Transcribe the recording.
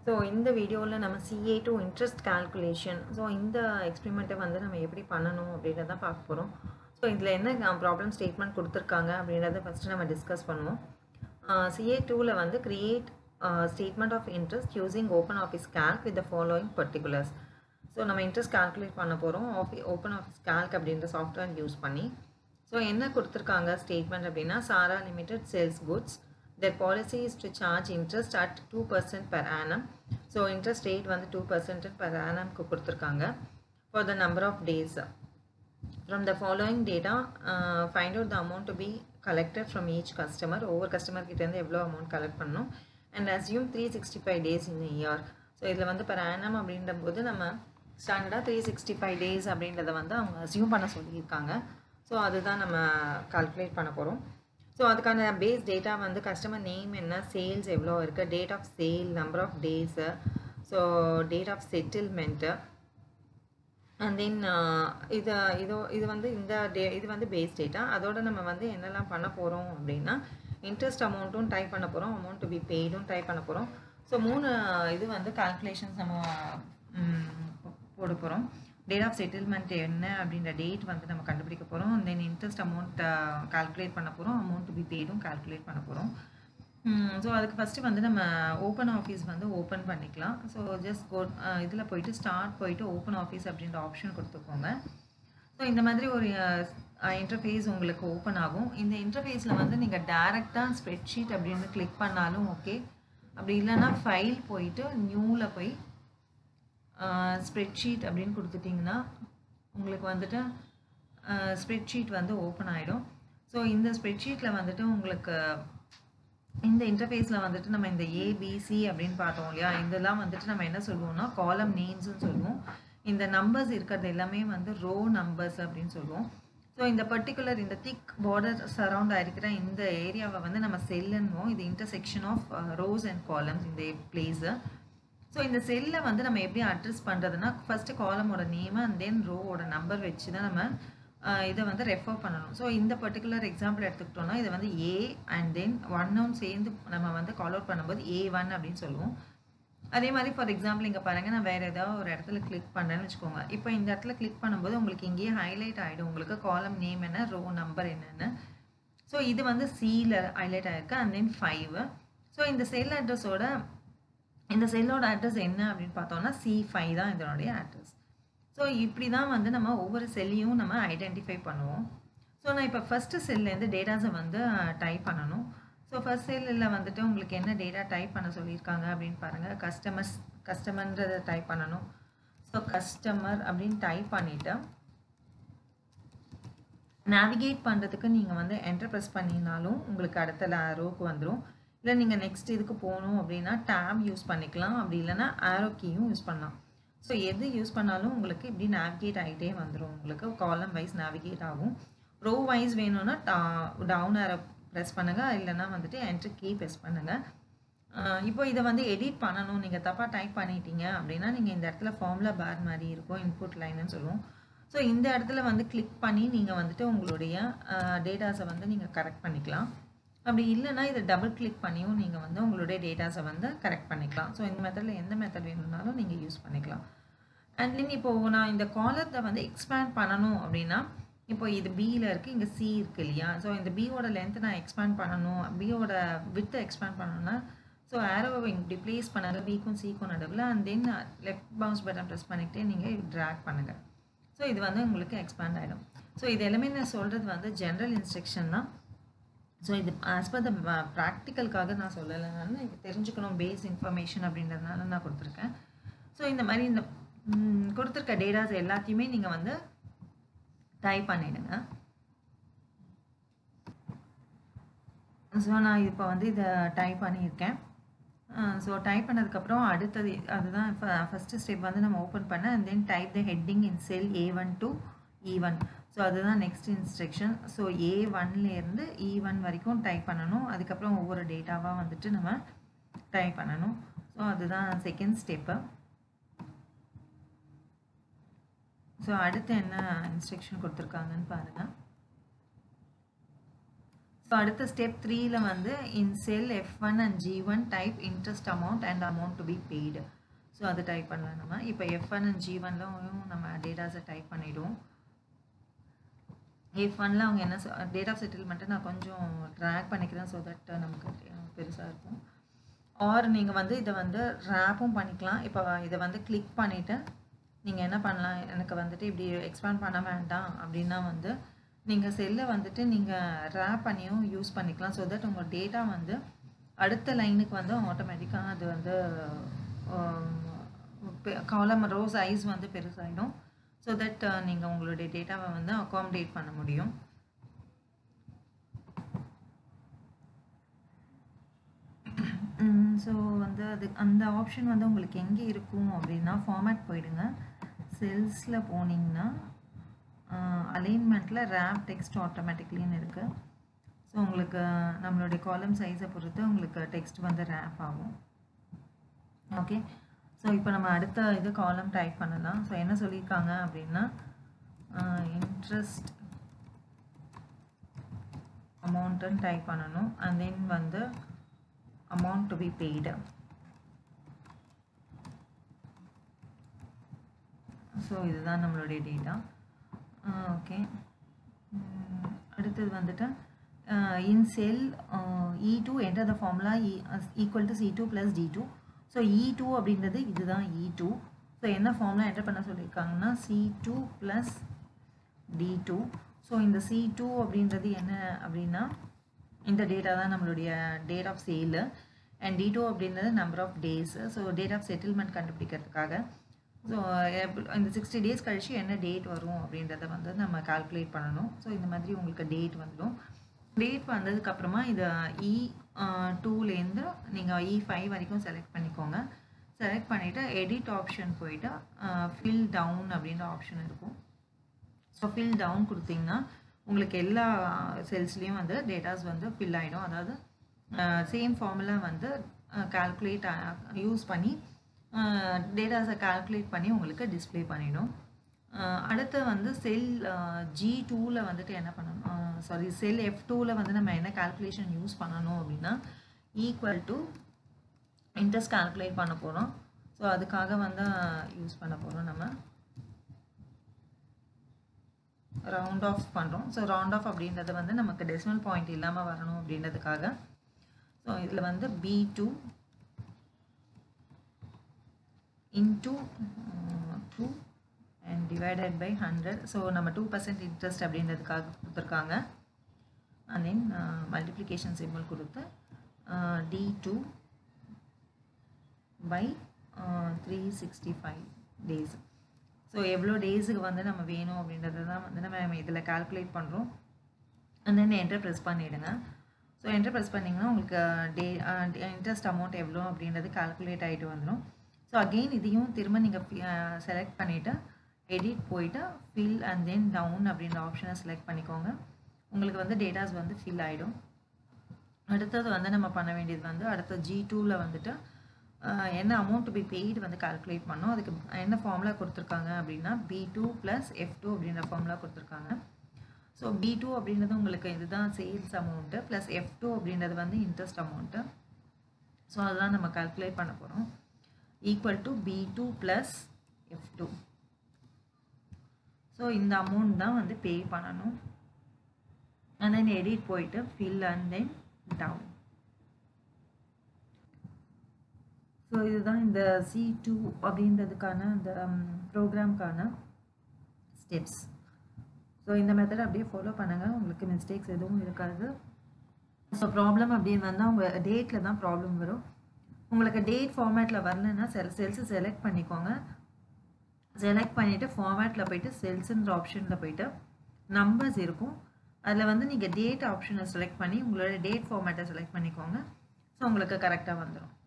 so இந்த வீடியோவில் நம்ம CA two interest calculation so இந்த எக்ஸ்பெரிமெண்ட்டை வந்து நம்ம எப்படி பண்ணணும் அப்படின்றத பார்க்க போகிறோம் ஸோ இதில் என்ன ப்ராப்ளம் ஸ்டேட்மெண்ட் கொடுத்துருக்காங்க அப்படின்றத ஃபஸ்ட்டு நம்ம டிஸ்கஸ் பண்ணுவோம் சிஏ டூவில் வந்து create statement of interest using open office calc with the following particulars so நம்ம இன்ட்ரெஸ்ட் கால்குலேட் பண்ண போகிறோம் ஆஃபி ஓப்பன் ஆஃபீஸ் கேல்க் அப்படின்ற சாஃப்ட்வேர் யூஸ் பண்ணி ஸோ என்ன கொடுத்துருக்காங்க ஸ்டேட்மெண்ட் அப்படின்னா Sara limited sales goods their policy is to charge interest at 2% per annum so interest rate வந்து டூ பர்சன்ட் per annumக்கு கொடுத்துருக்காங்க for the number of days from the following data find out the amount to be collected from each customer ஒவ்வொரு customer கிட்டேருந்து எவ்வளோ amount collect பண்ணணும் and assume three sixty five days in year so இதில் வந்து per annum அப்படின்ற போது நம்ம ஸ்டாண்டர்டாக த்ரீ சிக்ஸ்டி ஃபைவ் டேஸ் அப்படின்றத வந்து அவங்க அஸ்யூம் பண்ண சொல்லியிருக்காங்க ஸோ அதுதான் நம்ம கால்குலேட் பண்ண போகிறோம் ஸோ அதுக்கான பேஸ் டேட்டா வந்து கஸ்டமர் நேம் என்ன சேல்ஸ் எவ்வளோ இருக்குது date of sale number of days so date of settlement and then இது இது இது வந்து இந்த டே இது வந்து பேஸ் டேட்டா அதோட நம்ம வந்து என்னெல்லாம் பண்ண போகிறோம் அப்படின்னா இன்ட்ரெஸ்ட் அமௌண்ட்டும் டைப் பண்ண போகிறோம் அமௌண்ட் டு பி பெய்டும் டைப் பண்ண போகிறோம் ஸோ மூணு இது வந்து கால்குலேஷன்ஸ் நம்ம போட போகிறோம் டேட் ஆஃப் செட்டில்மெண்ட் என்ன அப்படின்ற டேட் வந்து நம்ம கண்டுபிடிக்க போகிறோம் தென் இன்ட்ரெஸ்ட் அமௌண்ட் கால்குலேட் பண்ண போகிறோம் அமௌண்ட் டு பி பெய்டும் கால்குலேட் பண்ண போகிறோம் ஸோ அதுக்கு ஃபஸ்ட்டு வந்து நம்ம ஓப்பன் ஆஃபீஸ் வந்து ஓப்பன் பண்ணிக்கலாம் ஸோ ஜஸ்ட் கோ இதில் போயிட்டு ஸ்டார்ட் போயிட்டு ஓப்பன் ஆஃபீஸ் அப்படின்ற ஆப்ஷன் கொடுத்துக்கோங்க ஸோ இந்த மாதிரி ஒரு இன்டர்ஃபேஸ் உங்களுக்கு ஓப்பன் ஆகும் இந்த இன்டர்ஃபேஸில் வந்து நீங்கள் டேரெக்டாக ஸ்ப்ரெட்ஷீட் அப்படின்னு கிளிக் பண்ணாலும் ஓகே அப்படி இல்லைன்னா ஃபைல் போயிட்டு நியூவில் போய் ஸ்ப்ரெட்ஷீட் அப்படின்னு கொடுத்துட்டிங்கன்னா உங்களுக்கு வந்துட்டு ஸ்ப்ரெட்ஷீட் வந்து ஓப்பன் ஆகிடும் ஸோ இந்த ஸ்ப்ரெட்ஷீட்டில் வந்துட்டு உங்களுக்கு இந்த இன்டர்ஃபேஸில் வந்துட்டு நம்ம இந்த ஏபிசி அப்படின்னு பார்த்தோம் இல்லையா இதெல்லாம் வந்துட்டு நம்ம என்ன சொல்லுவோம்னா காலம் நேம்ஸ்னு சொல்லுவோம் இந்த நம்பர்ஸ் இருக்கிறது எல்லாமே வந்து ரோ நம்பர்ஸ் அப்படின்னு சொல்லுவோம் ஸோ இந்த பர்டிகுலர் இந்த திக் பார்டர் சரௌண்ட் ஆகிருக்கிற இந்த ஏரியாவை வந்து நம்ம செல்லுன்னுவோம் இது intersection of rows and columns இந்த பிளேஸு ஸோ இந்த செல்லை வந்து நம்ம எப்படி அட்ரஸ் பண்ணுறதுனா ஃபஸ்ட்டு காலமோட நேமு அண்ட் தென் ரோவோட நம்பர் வச்சு தான் நம்ம இதை வந்து ரெஃபர் பண்ணணும் ஸோ இந்த பர்டிகுலர் எக்ஸாம்பிள் எடுத்துக்கிட்டோம்னா இதை வந்து ஏ அண்ட் தென் ஒன்னும் சேர்ந்து நம்ம வந்து கால் அவுட் பண்ணும்போது ஏ ஒன் அப்படின்னு சொல்லுவோம் அதே மாதிரி ஃபார் எக்ஸாம்பிள் இங்கே பாருங்கள் நான் வேறு ஏதாவது ஒரு இடத்துல கிளிக் பண்ணேன்னு வச்சுக்கோங்க இப்போ இந்த இடத்துல கிளிக் பண்ணும்போது உங்களுக்கு இங்கேயே ஹைலைட் ஆகிடும் உங்களுக்கு காலம் நேம் என்ன ரோ நம்பர் என்னென்னு ஸோ இது வந்து சியில் ஹைலைட் ஆகிருக்கு அண்ட் தென் ஃபைவ் ஸோ இந்த செல் அட்ரஸோட இந்த செல்லோட அட்ரஸ் என்ன அப்படின்னு பார்த்தோம்னா சி ஃபைவ் தான் இதனுடைய அட்ரஸ் ஸோ இப்படி தான் வந்து நம்ம ஒவ்வொரு செல்லையும் நம்ம ஐடென்டிஃபை பண்ணுவோம் ஸோ நான் இப்போ ஃபஸ்ட்டு செல்லேருந்து டேட்டாஸை வந்து டைப் பண்ணணும் ஸோ ஃபஸ்ட் செல்லில் வந்துட்டு உங்களுக்கு என்ன டேட்டா டைப் பண்ண சொல்லியிருக்காங்க அப்படின்னு பாருங்கள் கஸ்டமர்ஸ் கஸ்டமர்ன்றதை டைப் பண்ணணும் ஸோ கஸ்டமர் அப்படின்னு டைப் பண்ணிவிட்டு நேவிகேட் பண்ணுறதுக்கு நீங்கள் வந்து என்டர் ப்ரெஸ் பண்ணினாலும் உங்களுக்கு அடுத்த ரோக்கு வந்துடும் இல்லை நீங்கள் நெக்ஸ்ட் இதுக்கு போகணும் அப்படின்னா டேப் யூஸ் பண்ணிக்கலாம் அப்படி இல்லைன்னா ஆரோ கீயும் யூஸ் பண்ணலாம் ஸோ எது யூஸ் பண்ணாலும் உங்களுக்கு இப்படி நேவிகேட் ஆகிட்டே வந்துடும் உங்களுக்கு காலம் வைஸ் நேவிகேட் ஆகும் ரோ வைஸ் வேணும்னா டவுன் ஆரோ ப்ரெஸ் பண்ணுங்கள் இல்லைன்னா வந்துட்டு என்ட்ரு கீ ப்ரெஸ் பண்ணுங்கள் இப்போ இதை வந்து எடிட் பண்ணணும் நீங்கள் தப்பாக டைப் பண்ணிட்டீங்க அப்படின்னா நீங்கள் இந்த இடத்துல ஃபார்முலா பார் மாதிரி இருக்கும் இன்புட் லைன்னு சொல்லுவோம் ஸோ இந்த இடத்துல வந்து கிளிக் பண்ணி நீங்கள் வந்துட்டு உங்களுடைய டேட்டாஸை வந்து நீங்கள் கரெக்ட் பண்ணிக்கலாம் அப்படி இல்லைன்னா இதை டபுள் கிளிக் பண்ணியும் நீங்கள் வந்து உங்களுடைய டேட்டாஸை வந்து கரெக்ட் பண்ணிக்கலாம் ஸோ இந்த மெத்தடில் எந்த மெத்தட் வேணும்னாலும் நீங்கள் யூஸ் பண்ணிக்கலாம் அண்ட் தென் இப்போது நான் இந்த காலத்தை வந்து எக்ஸ்பேண்ட் பண்ணணும் அப்படின்னா இப்போ இது பியில் இருக்குது இங்கே சி இருக்குது இல்லையா ஸோ இந்த பியோட லென்த் நான் எக்ஸ்பேண்ட் பண்ணணும் பியோட வித்தை எக்ஸ்பேண்ட் பண்ணணும்னா ஸோ ஆரோவை இப்படி ப்ளேஸ் பண்ணாங்க பிக்கும் சிக்கும் நடுவில் அண்ட் தென் லெஃப்ட் பவுன்ஸ் பட்டன் ப்ரெஸ் பண்ணிக்கிட்டே நீங்கள் ட்ராக் பண்ணுங்கள் ஸோ இது வந்து உங்களுக்கு எக்ஸ்பேண்ட் ஆகிடும் ஸோ இது எல்லாமே நான் சொல்கிறது வந்து ஜென்ரல் இன்ஸ்ட்ரக்ஷன் தான் ஸோ இது ஆஸ் பர் த ப்ராக்டிக்கலுக்காக நான் சொல்லலை நான் தெரிஞ்சுக்கணும் பேஸ் இன்ஃபர்மேஷன் அப்படின்றதுனால நான் கொடுத்துருக்கேன் ஸோ இந்த மாதிரி இந்த கொடுத்துருக்க டேட்டாஸ் எல்லாத்தையுமே நீங்கள் வந்து டைப் பண்ணிவிடுங்க ஸோ நான் இப்போ வந்து இதை டைப் பண்ணியிருக்கேன் ஸோ டைப் பண்ணதுக்கப்புறம் அடுத்தது அதுதான் ஃபஸ்ட்டு ஸ்டெப் வந்து நம்ம ஓப்பன் பண்ண and then type the heading in cell A one to E one so அதுதான் நெக்ஸ்ட் இன்ஸ்ட்ரக்ஷன் ஸோ ஏ ஒன்லேருந்து இ ஒன் வரைக்கும் டைப் பண்ணணும் அதுக்கப்புறம் ஒவ்வொரு டேட்டாவாக வந்துட்டு நம்ம டைப் பண்ணணும் ஸோ அதுதான் செகண்ட் ஸ்டெப்பு ஸோ அடுத்து என்ன இன்ஸ்ட்ரக்ஷன் கொடுத்துருக்காங்கன்னு பாருங்கள் ஸோ அடுத்த ஸ்டெப் த்ரீல வந்து in cell F one and G one type interest amount and amount to be paid so அதை டைப் பண்ணலாம் நம்ம இப்போ எஃப் ஒன் அண்ட் ஜி ஒன்லையும் நம்ம டேட்டாஸை டைப் பண்ணிவிடுவோம் எஃப் ஒனில் அவங்க என்ன டேட் ஆஃப் செட்டில்மெண்ட்டை நான் கொஞ்சம் ட்ராக் பண்ணிக்கிறேன் ஸோ தட் நமக்கு பெருசாக இருக்கும் ஆர் நீங்கள் வந்து இதை வந்து ரேப்பும் பண்ணிக்கலாம் இப்போ இதை வந்து கிளிக் பண்ணிவிட்டு நீங்கள் என்ன பண்ணலாம் எனக்கு வந்துட்டு இப்படி எக்ஸ்பேண்ட் பண்ண வேண்டாம் அப்படின்னா வந்து நீங்கள் செல்லை வந்துட்டு நீங்கள் ரேப் பண்ணியும் யூஸ் பண்ணிக்கலாம் ஸோ தட் உங்கள் டேட்டா வந்து அடுத்த லைனுக்கு வந்து ஆட்டோமேட்டிக்காக அது வந்து காலம் ரோ சைஸ் வந்து பெருசாகிடும் ஸோ தட் நீங்கள் உங்களுடைய டேட்டாவை வந்து அகாமடேட் பண்ண முடியும் ஸோ வந்து அது அந்த ஆப்ஷன் வந்து உங்களுக்கு எங்கே இருக்கும் அப்படின்னா ஃபார்மேட் போயிடுங்க செல்ஸில் போனீங்கன்னா அலைன்மெண்ட்டில் ரேப் டெக்ஸ்ட் ஆட்டோமேட்டிக்லின்னு இருக்குது ஸோ உங்களுக்கு நம்மளுடைய காலம் சைஸை பொறுத்து உங்களுக்கு டெக்ஸ்ட் வந்து ரேப் ஆகும் ஓகே ஸோ இப்போ நம்ம அடுத்த இது காலம் டைப் பண்ணலாம் ஸோ என்ன சொல்லியிருக்காங்க அப்படின்னா இன்ட்ரெஸ்ட் அமௌண்ட்டுன்னு டைப் பண்ணணும் அண்ட் தென் வந்து amount to be paid so இதுதான் நம்மளுடைய டேட்டா ஓகே அடுத்தது வந்துட்டு in cell E two enter the formula equal to C two plus D two so E two அப்படின்றது இதுதான் இ டூ ஸோ என்ன ஃபார்முலா என்டர் பண்ண சொல்லியிருக்காங்கன்னா C two plus D two so இந்த சி டூ அப்படின்றது என்ன அப்படின்னா இந்த டேட்டா தான் நம்மளுடைய date of sale and D two அப்படின்றது number of days so date of settlement கண்டுபிடிக்கிறதுக்காக ஸோ இந்த சிக்ஸ்டி டேஸ் கழிச்சு என்ன டேட் வரும் அப்படின்றத வந்து நம்ம கால்குலேட் பண்ணணும் ஸோ இந்த மாதிரி உங்களுக்கு டேட் வந்துடும் டேட் வந்ததுக்கப்புறமா இதை இ டூலேருந்து நீங்கள் இ ஃபைவ் வரைக்கும் செலக்ட் பண்ணிக்கோங்க செலக்ட் பண்ணிவிட்டு எடிட் ஆப்ஷன் போயிட்டு ஃபில் டவுன் அப்படின்ற ஆப்ஷன் இருக்கும் ஸோ ஃபில் டவுன் கொடுத்தீங்கன்னா உங்களுக்கு எல்லா செல்ஸ்லேயும் வந்து டேட்டாஸ் வந்து ஃபில் ஆகிடும் அதாவது சேம் ஃபார்முலா வந்து கால்குலேட் யூஸ் பண்ணி டேட்டாஸை கால்குலேட் பண்ணி உங்களுக்கு டிஸ்பிளே பண்ணிடும் அடுத்து வந்து செல் ஜி டூவில் வந்துட்டு என்ன பண்ணணும் சாரி செல் எஃப் டூவில் வந்து நம்ம என்ன கால்குலேஷன் யூஸ் பண்ணணும் அப்படின்னா ஈக்குவல் டு இன்ட்ரெஸ்ட் கால்குலேட் பண்ண போகிறோம் ஸோ அதுக்காக வந்து யூஸ் பண்ண போகிறோம் நம்ம ரவுண்ட் ஆஃப் பண்ணுறோம் ஸோ ரவுண்ட் ஆஃப் அப்படின்றது வந்து நமக்கு டெசிமல் பாயிண்ட் இல்லாமல் வரணும் அப்படின்றதுக்காக ஸோ இதில் வந்து B two into two and divided by hundred so நம்ம டூ பர்சன்ட் இன்ட்ரெஸ்ட் அப்படின்றதுக்காக கொடுத்துருக்காங்க அண்ட் தென் மல்டிப்ளிகேஷன் சிம்பிள் கொடுத்து D two by three sixty five days so எவ்வளோ டேஸுக்கு வந்து நம்ம வேணும் அப்படின்றத தான் வந்து நம்ம இதில் கால்குலேட் பண்ணுறோம் அண்ட் தென் என்டர் ப்ரெஸ் பண்ணிவிடுங்க ஸோ என்டர் ப்ரெஸ் பண்ணிங்கன்னா உங்களுக்கு டே இன்ட்ரெஸ்ட் அமௌண்ட் எவ்வளோ அப்படின்றது கால்குலேட் ஆகிட்டு வந்துடும் ஸோ அகெயின் இதையும் திரும்ப நீங்கள் செலக்ட் பண்ணிவிட்டு எடிட் போயிட்டு ஃபில் அண்ட் தென் டவுன் அப்படின்ற ஆப்ஷனை செலக்ட் பண்ணிக்கோங்க உங்களுக்கு வந்து டேட்டாஸ் வந்து ஃபில் ஆகிடும் அடுத்தது வந்து நம்ம பண்ண வேண்டியது வந்து அடுத்த ஜி டூவில் வந்துட்டு என்ன அமௌண்ட் பி பெய்டு வந்து கால்குலேட் பண்ணோம் அதுக்கு என்ன ஃபார்முலா கொடுத்துருக்காங்க அப்படின்னா B two plus F two அப்படின்ற ஃபார்முலா கொடுத்துருக்காங்க ஸோ பி டூ அப்படின்றது உங்களுக்கு இதுதான் sales amount plus F two அப்படின்றது வந்து இன்ட்ரெஸ்ட் அமௌண்ட்டு ஸோ அதுதான் நம்ம கால்குலேட் பண்ண போகிறோம் equal to B two plus F two so இந்த அமௌண்ட் தான் வந்து பே பண்ணணும் அண்ட் தென் எடிட் போயிட்டு fill and then down so இதுதான் இந்த சி டூ அப்படின்றதுக்கான அந்த ப்ரோக்ராம்க்கான ஸ்டெப்ஸ் ஸோ இந்த மெத்தட் அப்படியே ஃபாலோ பண்ணுங்கள் உங்களுக்கு மிஸ்டேக்ஸ் எதுவும் இருக்காது ஸோ ப்ராப்ளம் அப்படின்னு வந்தால் உங்கள் டேட்டில் தான் ப்ராப்ளம் வரும் உங்களுக்கு டேட் ஃபார்மேட்டில் வரலன்னா செல் செல்ஸை செலக்ட் பண்ணிக்கோங்க செலக்ட் பண்ணிவிட்டு ஃபார்மேட்டில் போயிட்டு செல்ஸுன்ற ஆப்ஷனில் போயிட்டு நம்பர்ஸ் இருக்கும் அதில் வந்து நீங்கள் டேட் ஆப்ஷனை செலக்ட் பண்ணி உங்களோட டேட் ஃபார்மேட்டை செலக்ட் பண்ணிக்கோங்க ஸோ உங்களுக்கு கரெக்டாக வந்துடும்